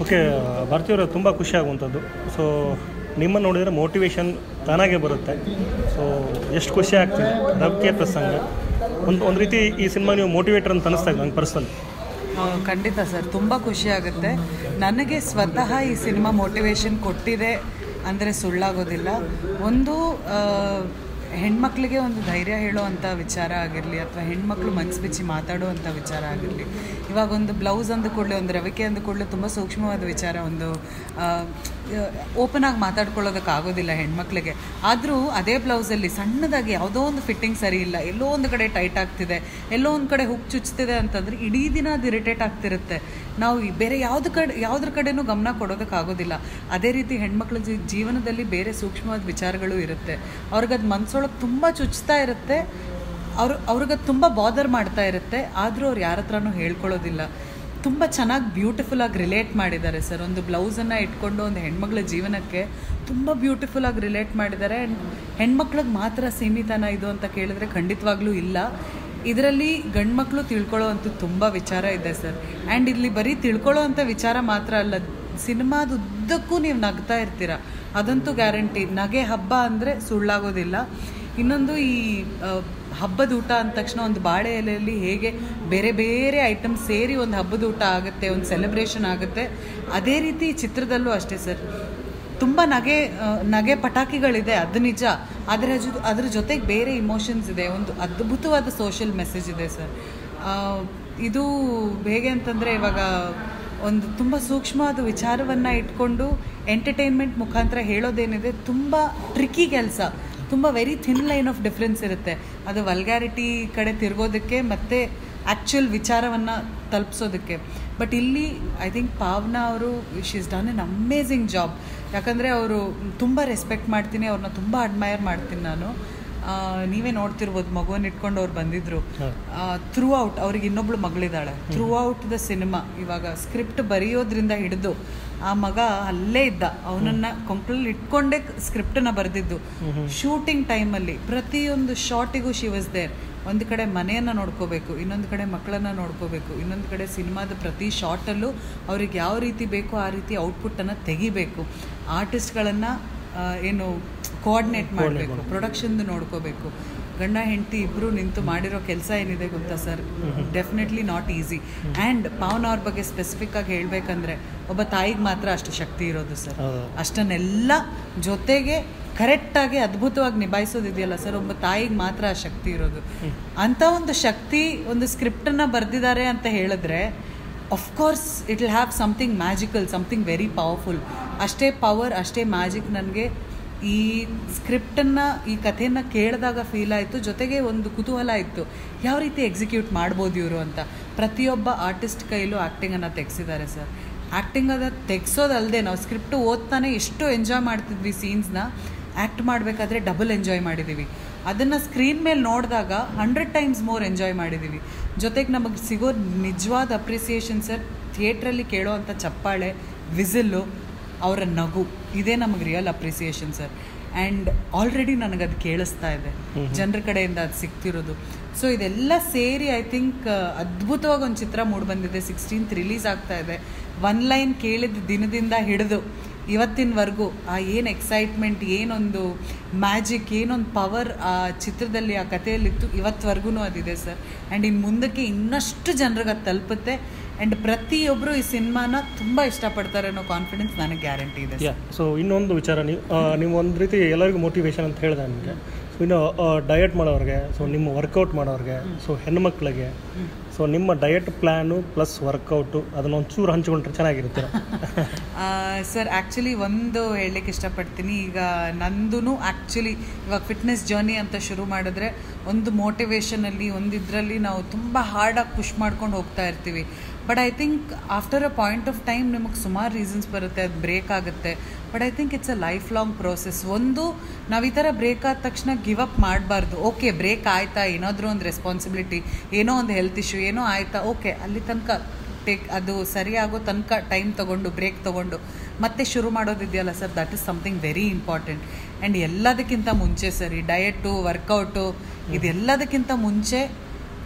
Okay ಭಾರತೀಯವರು ತುಂಬ ಖುಷಿ ಆಗುವಂಥದ್ದು ಸೊ ನಿಮ್ಮನ್ನು ನೋಡಿದರೆ ಮೋಟಿವೇಶನ್ ತಾನಾಗೆ ಬರುತ್ತೆ ಸೊ ಎಷ್ಟು ಖುಷಿ ಆಗ್ತಿದೆ ರವಿಕೆ ಪ್ರಸಂಗ ಒಂದು ಒಂದು ರೀತಿ ಈ ಸಿನಿಮಾ ನೀವು ಮೋಟಿವೇಟರ್ ಅಂತ ಅನಿಸ್ತಾ ಇದೆ ನಂಗೆ ಪರ್ಸನಲ್ ಆ, ಖಂಡಿತ ಸರ್ ತುಂಬ ಖುಷಿ ಆಗುತ್ತೆ ನನಗೆ ಸ್ವತಃ ಈ ಸಿನಿಮಾ ಮೋಟಿವೇಶನ್ ಕೊಟ್ಟಿದೆ ಅಂದರೆ ಸುಳ್ಳಾಗೋದಿಲ್ಲ ಒಂದು ಆ, ಹೆಣ್ಮಕ್ಳಿಗೆ ಒಂದು ಧೈರ್ಯ ಹೇಳೋವಂಥ ವಿಚಾರ ಆಗಿರಲಿ ಅಥವಾ ಹೆಣ್ಮಕ್ಳು ಮನಸ್ಸು ಬಿಚ್ಚಿ ಮಾತಾಡುವಂಥ ವಿಚಾರ ಆಗಿರಲಿ ಇವಾಗ ಒಂದು ಬ್ಲೌಸ್ ಅಂದ ಕೂಡಲೇ ಒಂದು ರವಿಕೆ ಅಂದ ಕೂಡಲೇ ತುಂಬ ಸೂಕ್ಷ್ಮವಾದ ವಿಚಾರ ಒಂದು ಓಪನ್ ಆಗಿ ಮಾತಾಡ್ಕೊಳ್ಳೋದಕ್ಕಾಗೋದಿಲ್ಲ ಹೆಣ್ಮಕ್ಳಿಗೆ ಆದರೂ ಅದೇ ಬ್ಲೌಸಲ್ಲಿ ಸಣ್ಣದಾಗಿ ಯಾವುದೋ ಒಂದು ಫಿಟ್ಟಿಂಗ್ ಸರಿ ಇಲ್ಲ ಎಲ್ಲೋ ಒಂದು ಕಡೆ ಟೈಟ್ ಆಗ್ತಿದೆ ಎಲ್ಲೋ ಒಂದು ಕಡೆ ಹುಕ್ ಚುಚ್ತಿದೆ ಅಂತಂದರೆ ಇಡೀ ದಿನ ಅದು ಇರಿಟೇಟ್ ಆಗ್ತಿರುತ್ತೆ ನಾವು ಈ ಬೇರೆ ಯಾವ್ದು ಕಡೆ ಯಾವುದ್ರ ಕಡೆನೂ ಗಮನ ಕೊಡೋದಕ್ಕಾಗೋದಿಲ್ಲ ಅದೇ ರೀತಿ ಹೆಣ್ಮಕ್ಳ ಜೀ- ಜೀವನದಲ್ಲಿ ಬೇರೆ ಸೂಕ್ಷ್ಮವಾದ ವಿಚಾರಗಳು ಇರುತ್ತೆ ಅವ್ರಿಗದು ಮನ್ಸೊಳಗೆ ತುಂಬ ಚುಚ್ತಾ ಇರುತ್ತೆ ಅವ್ರು ಅವ್ರಿಗದು ತುಂಬ ಬಾದರ್ ಮಾಡ್ತಾ ಇರುತ್ತೆ ಆದರೂ ಅವ್ರು ಯಾರ ಹತ್ರನೂ ಹೇಳ್ಕೊಳ್ಳೋದಿಲ್ಲ ತುಂಬ ಚೆನ್ನಾಗಿ ಬ್ಯೂಟಿಫುಲ್ ಆಗಿ ರಿಲೇಟ್ ಮಾಡಿದ್ದಾರೆ ಸರ್ ಒಂದು ಬ್ಲೌಸನ್ನು ಇಟ್ಕೊಂಡು ಒಂದು ಹೆಣ್ಮಕ್ಳ ಜೀವನಕ್ಕೆ ತುಂಬ ಬ್ಯೂಟಿಫುಲ್ ಆಗಿ ರಿಲೇಟ್ ಮಾಡಿದ್ದಾರೆ ಆ್ಯಂಡ್ ಹೆಣ್ಮಕ್ಳಿಗೆ ಮಾತ್ರ ಸೀಮಿತನ ಇದು ಅಂತ ಕೇಳಿದ್ರೆ ಖಂಡಿತವಾಗ್ಲೂ ಇಲ್ಲ ಇದರಲ್ಲಿ ಗಂಡ್ಮಕ್ಳು ತಿಳ್ಕೊಳ್ಳೋ ಅಂಥ ತುಂಬ ವಿಚಾರ ಇದೆ ಸರ್ ಆ್ಯಂಡ್ ಇಲ್ಲಿ ಬರೀ ತಿಳ್ಕೊಳ್ಳೋ ಅಂಥ ವಿಚಾರ ಮಾತ್ರ ಅಲ್ಲ ಸಿನಿಮಾದ ಉದ್ದಕ್ಕೂ ನೀವು ನಗ್ತಾ ಇರ್ತೀರ ಅದಂತೂ ಗ್ಯಾರಂಟಿ ನಗೆ ಹಬ್ಬ ಅಂದರೆ ಸುಳ್ಳಾಗೋದಿಲ್ಲ ಇನ್ನೊಂದು ಈ ಆ, ಹಬ್ಬದ ಊಟ ಅಂದ ತಕ್ಷಣ ಒಂದು ಬಾಳೆ ಎಲೆಯಲ್ಲಿ ಹೇಗೆ ಬೇರೆ ಬೇರೆ ಐಟಮ್ ಸೇರಿ ಒಂದು ಹಬ್ಬದ ಊಟ ಆಗುತ್ತೆ ಒಂದು ಸೆಲೆಬ್ರೇಷನ್ ಆಗುತ್ತೆ ಅದೇ ರೀತಿ ಈ ಚಿತ್ರದಲ್ಲೂ ಅಷ್ಟೇ ಸರ್ ತುಂಬ ನಗೆ ಆ, ನಗೆ ಪಟಾಕಿಗಳಿದೆ ಅದು ನಿಜ ಆದರೆ ಅದ್ರ ಅದ್ರ ಜೊತೆಗೆ ಬೇರೆ ಇಮೋಷನ್ಸ್ ಇದೆ ಒಂದು ಅದ್ಭುತವಾದ ಸೋಷಿಯಲ್ ಮೆಸೇಜ್ ಇದೆ ಸರ್ ಆ, ಇದು ಹೇಗೆ ಅಂತಂದರೆ ಇವಾಗ ಒಂದು ತುಂಬ ಸೂಕ್ಷ್ಮವಾದ ವಿಚಾರವನ್ನು ಇಟ್ಕೊಂಡು ಎಂಟರ್ಟೈನ್ಮೆಂಟ್ ಮುಖಾಂತರ ಹೇಳೋದೇನಿದೆ ತುಂಬ ಟ್ರಿಕ್ಕಿ ಕೆಲಸ ತುಂಬ very thin line of difference ಇರುತ್ತೆ ಅದು ವಲ್ಗ್ಯಾರಿಟಿ ಕಡೆ ತಿರ್ಗೋದಕ್ಕೆ ಮತ್ತು ಆ್ಯಕ್ಚುಯಲ್ ವಿಚಾರವನ್ನು ತಲುಪಿಸೋದಕ್ಕೆ ಬಟ್ ಇಲ್ಲಿ ಐ ಥಿಂಕ್ ಪಾವ್ನಾ ಅವರು she is done an amazing job ಯಾಕಂದರೆ ಅವರು ತುಂಬ ರೆಸ್ಪೆಕ್ಟ್ ಮಾಡ್ತೀನಿ ಅವ್ರನ್ನ ತುಂಬ ಅಡ್ಮೈರ್ ಮಾಡ್ತೀನಿ ನಾನು ಆ, ನೀವೇ ನೋಡ್ತಿರ್ಬೋದು ಮಗುವನ್ನು ಇಟ್ಕೊಂಡು ಅವ್ರು ಬಂದಿದ್ರು ಥ್ರೂ ಔಟ್ ಅವ್ರಿಗೆ ಇನ್ನೊಬ್ಳು ಮಗಳಿದ್ದಾಳೆ ಥ್ರೂ ಔಟ್ ದ ಸಿನಿಮಾ ಇವಾಗ ಸ್ಕ್ರಿಪ್ಟ್ ಬರೆಯೋದ್ರಿಂದ ಹಿಡಿದು ಆ ಮಗ ಅಲ್ಲೇ ಇದ್ದ ಅವನನ್ನ ಕೊಂಕಳಲ್ಲಿ ಇಟ್ಕೊಂಡೇ ಸ್ಕ್ರಿಪ್ಟನ್ನ ಬರೆದಿದ್ದು ಶೂಟಿಂಗ್ ಟೈಮಲ್ಲಿ ಪ್ರತಿಯೊಂದು ಶಾಟಿಗೂ ಶಿ ವಾಸ್ ದೇರ್ ಒಂದು ಕಡೆ ಮನೆಯನ್ನು ನೋಡ್ಕೋಬೇಕು ಇನ್ನೊಂದು ಕಡೆ ಮಕ್ಕಳನ್ನ ನೋಡ್ಕೋಬೇಕು ಇನ್ನೊಂದು ಕಡೆ ಸಿನಿಮಾದ ಪ್ರತಿ ಶಾಟಲ್ಲೂ ಅವ್ರಿಗೆ ಯಾವ ರೀತಿ ಬೇಕೋ ಆ ರೀತಿ ಔಟ್ಪುಟ್ಟನ್ನು ತೆಗಿಬೇಕು ಆರ್ಟಿಸ್ಟ್ಗಳನ್ನು ಏನು ಕೋಆರ್ಡಿನೇಟ್ ಮಾಡಬೇಕು ಪ್ರೊಡಕ್ಷನ್ದು ನೋಡ್ಕೋಬೇಕು ಗಂಡ ಹೆಂಡತಿ ಇಬ್ಬರು ನಿಂತು ಮಾಡಿರೋ ಕೆಲಸ ಏನಿದೆ ಗೊತ್ತಾ sir definitely not easy and Pavan ಅವ್ರ ಬಗ್ಗೆ ಸ್ಪೆಸಿಫಿಕ್ ಆಗಿ ಹೇಳಬೇಕಂದ್ರೆ ಒಬ್ಬ ತಾಯಿಗೆ ಮಾತ್ರ ಅಷ್ಟು ಶಕ್ತಿ ಇರೋದು ಸರ್ ಹೌದು. ಅಷ್ಟನ್ನೆಲ್ಲ ಜೊತೆಗೆ ಕರೆಕ್ಟಾಗಿ ಅದ್ಭುತವಾಗಿ ನಿಭಾಯಿಸೋದಿದೆಯಲ್ಲ ಸರ್ ಒಬ್ಬ ತಾಯಿಗೆ ಮಾತ್ರ ಆ ಶಕ್ತಿ ಇರೋದು ಅಂಥ ಒಂದು ಶಕ್ತಿ ಒಂದು ಸ್ಕ್ರಿಪ್ಟನ್ನು ಬರೆದಿದ್ದಾರೆ ಅಂತ ಹೇಳಿದ್ರೆ course it will have something magical something very powerful ಅಷ್ಟೇ ಪವರ್ ಅಷ್ಟೇ ಮ್ಯಾಜಿಕ್ ನನಗೆ ಈ ಸ್ಕ್ರಿಪ್ಟನ್ನು ಈ ಕಥೆಯನ್ನು ಕೇಳಿದಾಗ ಫೀಲ್ ಆಯಿತು ಜೊತೆಗೆ ಒಂದು ಕುತೂಹಲ ಇತ್ತು ಯಾವ ರೀತಿ ಎಕ್ಸಿಕ್ಯೂಟ್ ಮಾಡ್ಬೋದು ಇವರು ಅಂತ ಪ್ರತಿಯೊಬ್ಬ ಆರ್ಟಿಸ್ಟ್ ಕೈಲೂ ಆ್ಯಕ್ಟಿಂಗನ್ನು ತೆಗೆಸಿದ್ದಾರೆ ಸರ್ ಆ್ಯಕ್ಟಿಂಗ್ ಅದ ತೆಗ್ಸೋದಲ್ಲದೆ ನಾವು ಸ್ಕ್ರಿಪ್ಟ್ ಓದ್ತಾನೆ ಎಷ್ಟು ಎಂಜಾಯ್ ಮಾಡ್ತಿದ್ವಿ ಸೀನ್ಸ್ನ ಆ್ಯಕ್ಟ್ ಮಾಡಬೇಕಾದ್ರೆ ಡಬಲ್ ಎಂಜಾಯ್ ಮಾಡಿದ್ದೀವಿ ಅದನ್ನು ಸ್ಕ್ರೀನ್ ಮೇಲೆ ನೋಡಿದಾಗ ಹಂಡ್ರೆಡ್ ಟೈಮ್ಸ್ ಮೋರ್ ಎಂಜಾಯ್ ಮಾಡಿದ್ದೀವಿ ಜೊತೆಗೆ ನಮಗೆ ಸಿಗೋ ನಿಜವಾದ ಅಪ್ರಿಸಿಯೇಷನ್ ಸರ್ ಥಿಯೇಟ್ರಲ್ಲಿ ಕೇಳೋ ಅಂಥ ಚಪ್ಪಾಳೆ ವಿಸಿಲ್ಲು ಅವರ ನಗು ಇದೇ ನಮಗೆ real appreciation sir and already ನನಗದು ಕೇಳಿಸ್ತಾ ಇದೆ ಜನರ ಕಡೆಯಿಂದ ಅದು ಸಿಗ್ತಿರೋದು ಸೊ ಇದೆಲ್ಲ ಸೇರಿ ಐ ಥಿಂಕ್ ಅದ್ಭುತವಾಗಿ ಒಂದು ಚಿತ್ರ ಮೂಡಿಬಂದಿದೆ ಸಿಕ್ಸ್ಟೀನ್ತ್ ರಿಲೀಸ್ ಆಗ್ತಾ ಇದೆ ಒನ್ ಲೈನ್ ಕೇಳಿದ ದಿನದಿಂದ ಹಿಡಿದು ಇವತ್ತಿನವರೆಗೂ ಆ ಏನು ಎಕ್ಸೈಟ್ಮೆಂಟ್ ಏನೊಂದು ಮ್ಯಾಜಿಕ್ ಏನೊಂದು ಪವರ್ ಆ ಚಿತ್ರದಲ್ಲಿ ಆ ಕಥೆಯಲ್ಲಿತ್ತು ಇವತ್ತವರೆಗೂ ಅದಿದೆ ಸರ್ ಆ್ಯಂಡ್ ಇನ್ನು ಮುಂದಕ್ಕೆ ಇನ್ನಷ್ಟು ಜನರಿಗೆ ಅದು ತಲುಪುತ್ತೆ ಆ್ಯಂಡ್ ಪ್ರತಿಯೊಬ್ಬರು ಈ ಸಿನಿಮಾನ ತುಂಬ ಇಷ್ಟಪಡ್ತಾರೆ ಅನ್ನೋ ಕಾನ್ಫಿಡೆನ್ಸ್ ನನಗೆ ಗ್ಯಾರಂಟಿ ಇದೆ ಯಾ ಸೊ ಇನ್ನೊಂದು ವಿಚಾರ ನೀವು ಆ, ನೀವು ಒಂದು ರೀತಿ ಎಲ್ಲರಿಗೂ ಮೋಟಿವೇಶನ್ ಅಂತ ಹೇಳಿದೆ ನಿಮಗೆ ಸೊ ಇನ್ನು ಡಯಟ್ ಮಾಡೋರಿಗೆ ಸೊ ನಿಮ್ಮ ವರ್ಕೌಟ್ ಮಾಡೋರಿಗೆ ಸೊ ಹೆಣ್ಮಕ್ಳಿಗೆ ಸೊ ನಿಮ್ಮ ಡಯಟ್ ಪ್ಲ್ಯಾನು ಪ್ಲಸ್ ವರ್ಕೌಟು ಅದನ್ನ ಒಂಚೂರು ಹಂಚಿಕೊಂಡ್ರೆ ಚೆನ್ನಾಗಿರುತ್ತೆ ಸರ್ ಆ್ಯಕ್ಚುಲಿ ಒಂದು ಹೇಳಲಿಕ್ಕೆ ಇಷ್ಟಪಡ್ತೀನಿ ಈಗ ನಂದು ಆ್ಯಕ್ಚುಲಿ ಇವಾಗ ಫಿಟ್ನೆಸ್ ಜರ್ನಿ ಅಂತ ಶುರು ಮಾಡಿದ್ರೆ ಒಂದು ಮೋಟಿವೇಶನಲ್ಲಿ ಒಂದು ಇದರಲ್ಲಿ ನಾವು ತುಂಬ ಹಾರ್ಡಾಗಿ ಪುಷ್ ಮಾಡ್ಕೊಂಡು ಹೋಗ್ತಾ ಇರ್ತೀವಿ but I think after a point of time ನಿಮಗೆ ಸುಮಾರು ರೀಸನ್ಸ್ ಬರುತ್ತೆ ಅದು ಬ್ರೇಕ್ ಆಗುತ್ತೆ but I think it's a lifelong process ಒಂದು ನಾವು ಈ ಥರ ಬ್ರೇಕ್ ಆದ ತಕ್ಷಣ ಗಿವ್ ಅಪ್ ಮಾಡಬಾರ್ದು ಓಕೆ ಬ್ರೇಕ್ ಆಯ್ತಾ ಏನಾದರೂ ಒಂದು ರೆಸ್ಪಾನ್ಸಿಬಿಲಿಟಿ ಏನೋ ಒಂದು ಹೆಲ್ತ್ ಇಶ್ಯೂ ಏನೋ ಆಯ್ತಾ ಓಕೆ ಅಲ್ಲಿ ತನಕ ಟೇಕ್ ಅದು ಸರಿಯಾಗೋ ತನಕ ಟೈಮ್ ತೊಗೊಂಡು ಬ್ರೇಕ್ ತೊಗೊಂಡು ಮತ್ತೆ ಶುರು ಮಾಡೋದಿದೆಯಲ್ಲ sir that is something very important and ಎಲ್ಲದಕ್ಕಿಂತ ಮುಂಚೆ ಸರ್ ಈ ಡಯಟು ವರ್ಕೌಟು ಇದೆಲ್ಲದಕ್ಕಿಂತ ಮುಂಚೆ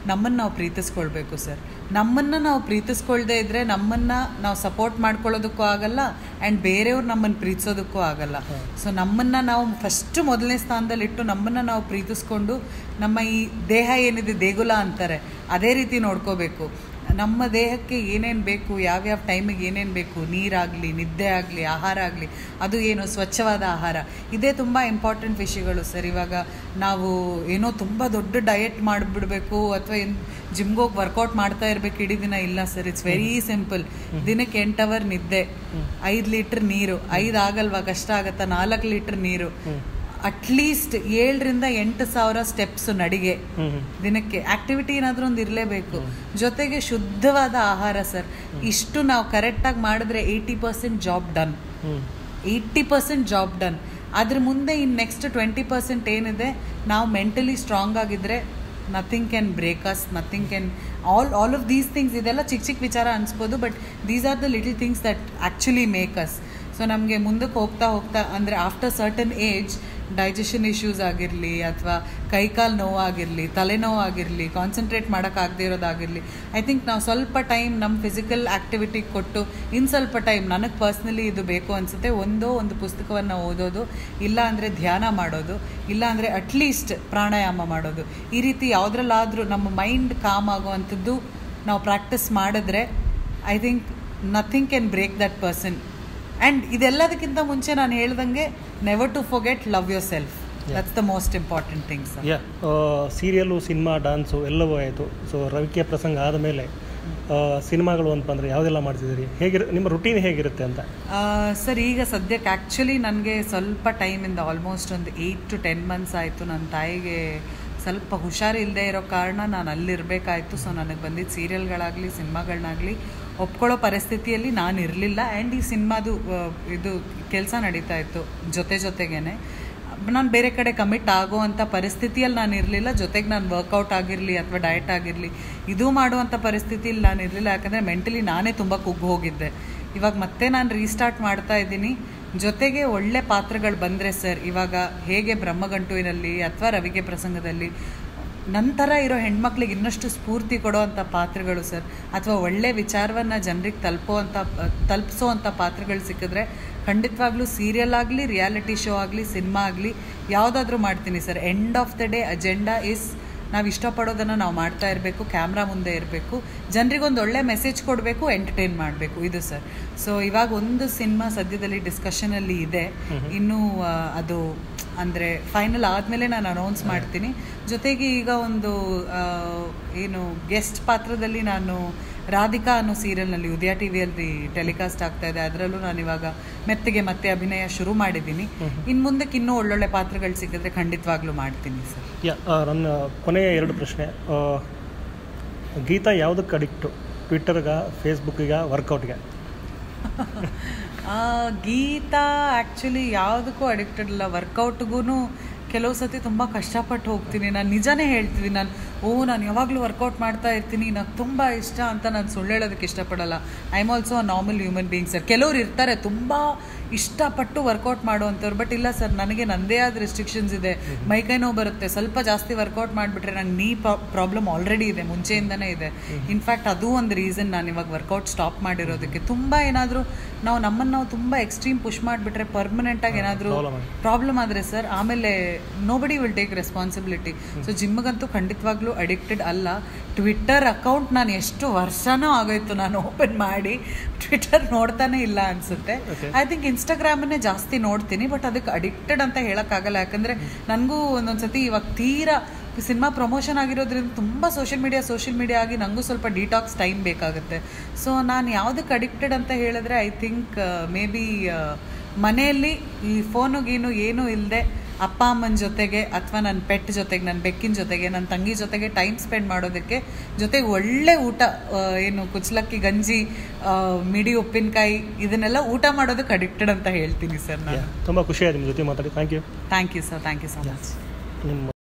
ನಮ್ಮನ್ನು ನಾವು ಪ್ರೀತಿಸ್ಕೊಳ್ಬೇಕು ಸರ್ ನಮ್ಮನ್ನು ನಾವು ಪ್ರೀತಿಸ್ಕೊಳ್ದೇ ಇದ್ದರೆ ನಮ್ಮನ್ನು ನಾವು ಸಪೋರ್ಟ್ ಮಾಡ್ಕೊಳ್ಳೋದಕ್ಕೂ ಆಗಲ್ಲ ಆ್ಯಂಡ್ ಬೇರೆಯವ್ರು ನಮ್ಮನ್ನು ಪ್ರೀತಿಸೋದಕ್ಕೂ ಆಗಲ್ಲ ಸೊ ನಮ್ಮನ್ನು ನಾವು ಫಸ್ಟ್ ಮೊದಲನೇ ಸ್ಥಾನದಲ್ಲಿಟ್ಟು ನಮ್ಮನ್ನು ನಾವು ಪ್ರೀತಿಸ್ಕೊಂಡು ನಮ್ಮ ಈ ದೇಹ ಏನಿದೆ ದೇಗುಲ ಅಂತಾರೆ ಅದೇ ರೀತಿ ನೋಡ್ಕೋಬೇಕು ನಮ್ಮ ದೇಹಕ್ಕೆ ಏನೇನು ಬೇಕು ಯಾವ್ಯಾವ ಟೈಮಿಗೆ ಏನೇನು ಬೇಕು ನೀರಾಗಲಿ ನಿದ್ದೆ ಆಗಲಿ ಆಹಾರ ಆಗಲಿ ಅದು ಏನು ಸ್ವಚ್ಛವಾದ ಆಹಾರ ಇದೇ ತುಂಬ ಇಂಪಾರ್ಟೆಂಟ್ ವಿಷಯಗಳು ಸರ್ ಇವಾಗ ನಾವು ಏನೋ ತುಂಬ ದೊಡ್ಡ ಡಯಟ್ ಮಾಡಿಬಿಡ್ಬೇಕು ಅಥವಾ ಏನು ಜಿಮ್ಗೆ ಹೋಗಿ ವರ್ಕೌಟ್ ಮಾಡ್ತಾ ಇರಬೇಕು ಇಡೀ ದಿನ ಇಲ್ಲ ಸರ್ ಇಟ್ಸ್ ವೆರಿ ಸಿಂಪಲ್ ದಿನಕ್ಕೆ ಎಂಟು ಅವರ್ ನಿದ್ದೆ ಐದು ಲೀಟ್ರ್ ನೀರು ಐದು ಆಗಲ್ವಾ ಕಷ್ಟ ಆಗತ್ತಾ ನಾಲ್ಕು ಲೀಟ್ರ್ ನೀರು ಅಟ್ಲೀಸ್ಟ್ ಏಳರಿಂದ ಎಂಟು ಸಾವಿರ ಸ್ಟೆಪ್ಸ್ ನಡಿಗೆ ಹ್ಮ್ ಹ್ಮ್ ದಿನಕ್ಕೆ ಆಕ್ಟಿವಿಟಿ ಏನಾದರೂ ಒಂದು ಇರಲೇಬೇಕು ಜೊತೆಗೆ ಶುದ್ಧವಾದ ಆಹಾರ ಸರ್ ಇಷ್ಟು ನಾವು ಕರೆಕ್ಟಾಗಿ ಮಾಡಿದ್ರೆ eighty percent job done hmm eighty percent job done ಅದ್ರ ಮುಂದೆ ಇನ್ನು ನೆಕ್ಸ್ಟ್ ಟ್ವೆಂಟಿ ಪರ್ಸೆಂಟ್ ಏನಿದೆ ನಾವು ಮೆಂಟಲಿ ಸ್ಟ್ರಾಂಗ್ ಆಗಿದ್ರೆ nothing can break us nothing can all all of these things ಇದೆಲ್ಲ ಚಿಕ್ಕ ಚಿಕ್ಕ ವಿಚಾರ ಅನ್ಸ್ಬೋದು but these are the little things that actually make us so ನಮಗೆ ಮುಂದಕ್ಕೆ ಹೋಗ್ತಾ ಹೋಗ್ತಾ ಅಂದರೆ after certain age digestion issues ಆಗಿರಲಿ ಅಥವಾ ಕೈಕಾಲು ನೋವಾಗಿರಲಿ ತಲೆನೋವು ಆಗಿರಲಿ ಕಾನ್ಸಂಟ್ರೇಟ್ ಮಾಡೋಕ್ಕಾಗದೇ ಇರೋದಾಗಿರಲಿ ಐ ಥಿಂಕ್ ನಾವು ಸ್ವಲ್ಪ ಟೈಮ್ ನಮ್ಮ ಫಿಸಿಕಲ್ ಆ್ಯಕ್ಟಿವಿಟಿ ಕೊಟ್ಟು ಇನ್ನು ಸ್ವಲ್ಪ ಟೈಮ್ ನನಗೆ ಪರ್ಸ್ನಲಿ ಇದು ಬೇಕು ಅನಿಸುತ್ತೆ ಒಂದೋ ಒಂದು ಪುಸ್ತಕವನ್ನು ಓದೋದು ಇಲ್ಲ ಅಂದರೆ ಧ್ಯಾನ ಮಾಡೋದು ಇಲ್ಲ ಅಂದರೆ ಅಟ್ಲೀಸ್ಟ್ ಪ್ರಾಣಾಯಾಮ ಮಾಡೋದು ಈ ರೀತಿ ಯಾವುದ್ರಲ್ಲಾದರೂ ನಮ್ಮ ಮೈಂಡ್ ಕಾಮ್ ಆಗುವಂಥದ್ದು ನಾವು ಪ್ರಾಕ್ಟೀಸ್ ಮಾಡಿದ್ರೆ I think nothing can break that person and ಇದೆಲ್ಲದಕ್ಕಿಂತ ಮುಂಚೆ ನಾನು ಹೇಳ್ದಂಗೆ never to forget love yourself that's the most important things yeah serial cinema dance ಎಲ್ಲವೂ ಆಯಿತು ಸೊ ರವಿಕೆ ಪ್ರಸಂಗ ಆದಮೇಲೆ ಸಿನಿಮಾಗಳು ಅಂತ ಬಂದರೆ ಯಾವುದೆಲ್ಲ ಮಾಡ್ತಿದ್ದೀರಿ ಹೇಗಿರ ನಿಮ್ಮ ರುಟೀನ್ ಹೇಗಿರುತ್ತೆ ಅಂತ ಸರ್ ಈಗ ಸದ್ಯಕ್ಕೆ ಆ್ಯಕ್ಚುಲಿ ನನಗೆ ಸ್ವಲ್ಪ ಟೈಮಿಂದ ಆಲ್ಮೋಸ್ಟ್ ಒಂದು ಏಯ್ಟ್ ಟು ಟೆನ್ ಮಂತ್ಸ್ ಆಯಿತು ನನ್ನ ತಾಯಿಗೆ ಸ್ವಲ್ಪ ಹುಷಾರಿಲ್ಲದೆ ಇರೋ ಕಾರಣ ನಾನು ಅಲ್ಲಿರಬೇಕಾಯ್ತು ಸೊ ನನಗೆ ಬಂದಿದ್ದ ಸೀರಿಯಲ್ಗಳಾಗಲಿ ಸಿನಿಮಾಗಳನ್ನಾಗಲಿ ಒಪ್ಕೊಳ್ಳೋ ಪರಿಸ್ಥಿತಿಯಲ್ಲಿ ನಾನು ಇರಲಿಲ್ಲ ಆ್ಯಂಡ್ ಈ ಸಿನಿಮಾದು ಇದು ಕೆಲಸ ನಡೀತಾ ಇತ್ತು ಜೊತೆ ಜೊತೆಗೇನೆ ನಾನು ಬೇರೆ ಕಡೆ ಕಮಿಟ್ ಆಗುವಂಥ ಪರಿಸ್ಥಿತಿಯಲ್ಲಿ ನಾನು ಇರಲಿಲ್ಲ ಜೊತೆಗೆ ನಾನು ವರ್ಕೌಟ್ ಆಗಿರಲಿ ಅಥವಾ ಡಯಟ್ ಆಗಿರಲಿ ಇದು ಮಾಡುವಂಥ ಪರಿಸ್ಥಿತಿಯಲ್ಲಿ ನಾನು ಇರಲಿಲ್ಲ ಯಾಕಂದರೆ ಮೆಂಟಲಿ ನಾನೇ ತುಂಬ ಕುಗ್ಗು ಹೋಗಿದ್ದೆ ಇವಾಗ ಮತ್ತೆ ನಾನು ರೀಸ್ಟಾರ್ಟ್ ಮಾಡ್ತಾ ಇದ್ದೀನಿ ಜೊತೆಗೆ ಒಳ್ಳೆ ಪಾತ್ರಗಳು ಬಂದರೆ ಸರ್ ಇವಾಗ ಹೇಗೆ ಬ್ರಹ್ಮಗಂಟುವಿನಲ್ಲಿ ಅಥವಾ ರವಿಗೆ ಪ್ರಸಂಗದಲ್ಲಿ ನಂತರ ಇರೋ ಹೆಣ್ಮಕ್ಳಿಗೆ ಇನ್ನಷ್ಟು ಸ್ಫೂರ್ತಿ ಕೊಡೋವಂಥ ಪಾತ್ರಗಳು ಸರ್ ಅಥವಾ ಒಳ್ಳೆ ವಿಚಾರವನ್ನು ಜನರಿಗೆ ತಲುಪೋವಂಥ ತಲುಪಿಸೋ ಅಂಥ ಪಾತ್ರಗಳು ಸಿಕ್ಕಿದ್ರೆ ಖಂಡಿತವಾಗ್ಲೂ ಸೀರಿಯಲ್ ಆಗಲಿ ರಿಯಾಲಿಟಿ ಶೋ ಆಗಲಿ ಸಿನಿಮಾ ಆಗಲಿ ಯಾವುದಾದ್ರೂ ಮಾಡ್ತೀನಿ sir end of the day agenda is ನಾವು ಇಷ್ಟಪಡೋದನ್ನು ನಾವು ಮಾಡ್ತಾ ಇರಬೇಕು ಕ್ಯಾಮ್ರಾ ಮುಂದೆ ಇರಬೇಕು ಜನರಿಗೊಂದು ಒಳ್ಳೆ ಮೆಸೇಜ್ ಕೊಡಬೇಕು ಎಂಟರ್ಟೈನ್ ಮಾಡಬೇಕು ಇದು ಸರ್ ಸೊ ಇವಾಗ ಒಂದು ಸಿನಿಮಾ ಸದ್ಯದಲ್ಲಿ ಡಿಸ್ಕಷನಲ್ಲಿ ಇದೆ ಇನ್ನೂ ಆ, ಅದು ಅಂದರೆ ಫೈನಲ್ ಆದಮೇಲೆ ನಾನು ಅನೌನ್ಸ್ ಮಾಡ್ತೀನಿ ಜೊತೆಗೆ ಈಗ ಒಂದು ಆ, ಏನು ಗೆಸ್ಟ್ ಪಾತ್ರದಲ್ಲಿ ನಾನು ರಾಧಿಕಾ ಅನ್ನೋ ಸೀರಿಯಲ್ನಲ್ಲಿ ಉದಯ ಟಿ ವಿಯಲ್ಲಿ ಟೆಲಿಕಾಸ್ಟ್ ಆಗ್ತಾ ಇದೆ ಅದರಲ್ಲೂ ನಾನು ಇವಾಗ ಮೆತ್ತಗೆ ಮತ್ತೆ ಅಭಿನಯ ಶುರು ಮಾಡಿದ್ದೀನಿ ಇನ್ನು ಮುಂದಕ್ಕೆ ಇನ್ನೂ ಒಳ್ಳೊಳ್ಳೆ ಪಾತ್ರಗಳು ಸಿಕ್ಕಿದ್ರೆ ಖಂಡಿತವಾಗ್ಲೂ ಮಾಡ್ತೀನಿ ಸರ್ ಯಾ ನನ್ನ ಕೊನೆಯ ಎರಡು ಪ್ರಶ್ನೆ ಆ, ಗೀತಾ ಯಾವುದಕ್ಕೆ ಅಡಿಕ್ಟು ಟ್ವಿಟ್ಟರ್ಗ ಫೇಸ್ಬುಕ್ಕಿಗ ವರ್ಕೌಟ್ಗೆ ಆ, ಗೀತಾ ಆ್ಯಕ್ಚುಲಿ ಯಾವುದಕ್ಕೂ ಅಡಿಕ್ಟೆಡ್ ಇಲ್ಲ ವರ್ಕೌಟ್ಗೂ ಕೆಲವು ಸತಿ ತುಂಬ ಕಷ್ಟಪಟ್ಟು ಹೋಗ್ತೀನಿ ನಾನು ನಿಜಾನೇ ಹೇಳ್ತೀನಿ ನಾನು ಓ ನಾನು ಯಾವಾಗಲೂ ವರ್ಕೌಟ್ ಮಾಡ್ತಾ ಇರ್ತೀನಿ ನನಗೆ ತುಂಬ ಇಷ್ಟ ಅಂತ ನಾನು ಸುಳ್ಳು ಹೇಳೋದಕ್ಕೆ ಇಷ್ಟಪಡಲ್ಲ I am also a normal human being sir ಕೆಲವ್ರು ಇರ್ತಾರೆ ತುಂಬ ಇಷ್ಟಪಟ್ಟು ವರ್ಕೌಟ್ ಮಾಡುವಂಥವ್ರು ಬಟ್ ಇಲ್ಲ ಸರ್ ನನಗೆ ನನ್ನದೇ ಆದ ರೆಸ್ಟ್ರಿಕ್ಷನ್ಸ್ ಇದೆ ಮೈಕೈ ನೋವು ಬರುತ್ತೆ ಸ್ವಲ್ಪ ಜಾಸ್ತಿ ವರ್ಕೌಟ್ ಮಾಡಿಬಿಟ್ರೆ ನಂಗೆ ನೀ ಪ್ರಾಬ್ಲಮ್ ಆಲ್ರೆಡಿ ಇದೆ ಮುಂಚೆಯಿಂದನೇ ಇದೆ ಇನ್ಫ್ಯಾಕ್ಟ್ ಅದು ಒಂದು ರೀಸನ್ ನಾನು ಇವಾಗ ವರ್ಕೌಟ್ ಸ್ಟಾಪ್ ಮಾಡಿರೋದಕ್ಕೆ ತುಂಬ ಏನಾದರೂ ನಾವು ನಮ್ಮನ್ನು ನಾವು ತುಂಬ ಎಕ್ಸ್ಟ್ರೀಮ್ ಪುಷ್ ಮಾಡಿಬಿಟ್ರೆ ಪರ್ಮನೆಂಟಾಗಿ ಏನಾದರೂ Problem ಆಗುತ್ತೆ. ಪ್ರಾಬ್ಲಮ್ ಆದರೆ ಸರ್ ಆಮೇಲೆ nobody will take responsibility so ಜಿಮ್ಗಂತೂ ಖಂಡಿತವಾಗ್ಲೂ ಅಡಿಕ್ಟೆಡ್ ಅಲ್ಲ ಟ್ವಿಟ್ಟರ್ ಅಕೌಂಟ್ ನಾನು ಎಷ್ಟು ವರ್ಷನೂ ಆಗೋಯ್ತು ನಾನು ಓಪನ್ ಮಾಡಿ ಟ್ವಿಟ್ಟರ್ ನೋಡ್ತಾನೆ ಇಲ್ಲ ಅನಿಸುತ್ತೆ Okay. ಐ ಥಿಂಕ್ ಇನ್ಸ್ಟಾಗ್ರಾಮನ್ನೇ ಜಾಸ್ತಿ ನೋಡ್ತೀನಿ ಬಟ್ ಅದಕ್ಕೆ ಅಡಿಕ್ಟೆಡ್ ಅಂತ ಹೇಳೋಕ್ಕಾಗಲ್ಲ ಯಾಕಂದರೆ ನನಗೂ ಒಂದೊಂದು ಸತಿ ಇವಾಗ ತೀರಾ ಸಿನಿಮಾ ಪ್ರಮೋಷನ್ ಆಗಿರೋದ್ರಿಂದ ತುಂಬ ಸೋಷಿಯಲ್ ಮೀಡಿಯಾ ಸೋಷಿಯಲ್ ಮೀಡಿಯಾ ಆಗಿ ನನಗೂ ಸ್ವಲ್ಪ ಡಿಟಾಕ್ಸ್ ಟೈಮ್ ಬೇಕಾಗುತ್ತೆ ಸೊ ನಾನು ಯಾವುದಕ್ಕೆ ಅಡಿಕ್ಟೆಡ್ ಅಂತ ಹೇಳಿದ್ರೆ ಐ ಥಿಂಕ್ ಮೇ ಬಿ ಮನೆಯಲ್ಲಿ ಈ ಫೋನು ಗೀನು ಏನೂ ಇಲ್ಲದೆ ಅಪ್ಪ ಅಮ್ಮನ ಜೊತೆಗೆ ಅಥವಾ ನನ್ನ ಪೆಟ್ ಜೊತೆಗೆ ನನ್ನ ಬೆಕ್ಕಿನ ಜೊತೆಗೆ ನನ್ನ ತಂಗಿ ಜೊತೆಗೆ ಟೈಮ್ ಸ್ಪೆಂಡ್ ಮಾಡೋದಕ್ಕೆ ಜೊತೆಗೆ ಒಳ್ಳೆ ಊಟ ಆ, ಏನು ಕುಚ್ಚಲಕ್ಕಿ ಗಂಜಿ ಆ, ಮಿಡಿ ಉಪ್ಪಿನಕಾಯಿ ಇದನ್ನೆಲ್ಲ ಊಟ ಮಾಡೋದಕ್ಕೆ ಅಡಿಕ್ಟೆಡ್ ಅಂತ ಹೇಳ್ತೀನಿ ಸರ್ ನಾನು ತುಂಬ ಖುಷಿ ಆಯ್ತು ನಿಮ್ಮ ಜೊತೆ ಮಾತಾಡಿ thank you thank you sir thank you so much ನಿಮ್ಮ